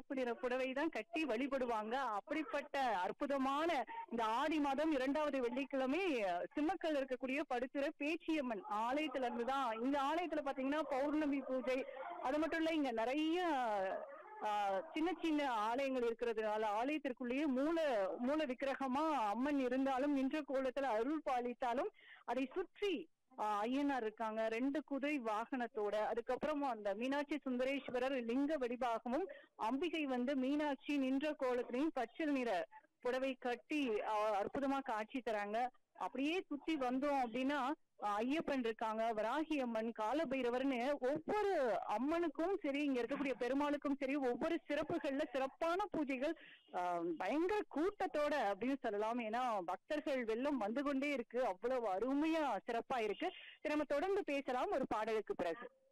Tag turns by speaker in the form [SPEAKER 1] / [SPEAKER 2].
[SPEAKER 1] சிவப்பு நிற புடவை தான் கட்டி வழிபடுவாங்க அப்படிப்பட்ட அற்புதமான இந்த ஆடி மாதம் இரண்டாவது வெள்ளிக்கிழமை அஹ், சிம்மக்கல் இருக்கக்கூடிய படுத்துற பேச்சியம்மன் ஆலயத்துல இருந்து தான் இந்த ஆலயத்துல பாத்தீங்கன்னா பௌர்ணமி பூஜை அது மட்டும் இல்ல இங்க நிறைய ஆஹ் சின்ன சின்ன ஆலயங்கள் இருக்கிறதுனால ஆலயத்திற்குள்ளேயே மூல மூல விக்கிரகமா அம்மன் இருந்தாலும் நின்ற கோலத்துல அருள் பாலித்தாலும் அதை சுற்றி ஆஹ் ஐயனார் இருக்காங்க ரெண்டு குதிரை வாகனத்தோட அதுக்கப்புறம் அந்த மீனாட்சி சுந்தரேஸ்வரர் லிங்க வடிவாகமும் அம்பிகை வந்து மீனாட்சி நின்ற கோலத்திலையும் பச்சை நிற புடவை கட்டி ஆஹ் அற்புதமா காட்சி தராங்க அப்படியே சுத்தி வந்தோம் அப்படின்னா ஆஹ் ஐயப்பன் இருக்காங்க வராகி அம்மன் காலபைரவர்னு ஒவ்வொரு அம்மனுக்கும் சரி இங்க இருக்கக்கூடிய பெருமாளுக்கும் சரி ஒவ்வொரு சிறப்புகள்ல சிறப்பான பூஜைகள் ஆஹ் பயங்கர கூட்டத்தோட அப்படின்னு சொல்லலாம் ஏன்னா பக்தர்கள் வெள்ளம் வந்து கொண்டே இருக்கு அவ்வளவு அருமையா சிறப்பா இருக்கு சரி, நம்ம தொடர்ந்து பேசலாம் ஒரு பாடலுக்கு பிறகு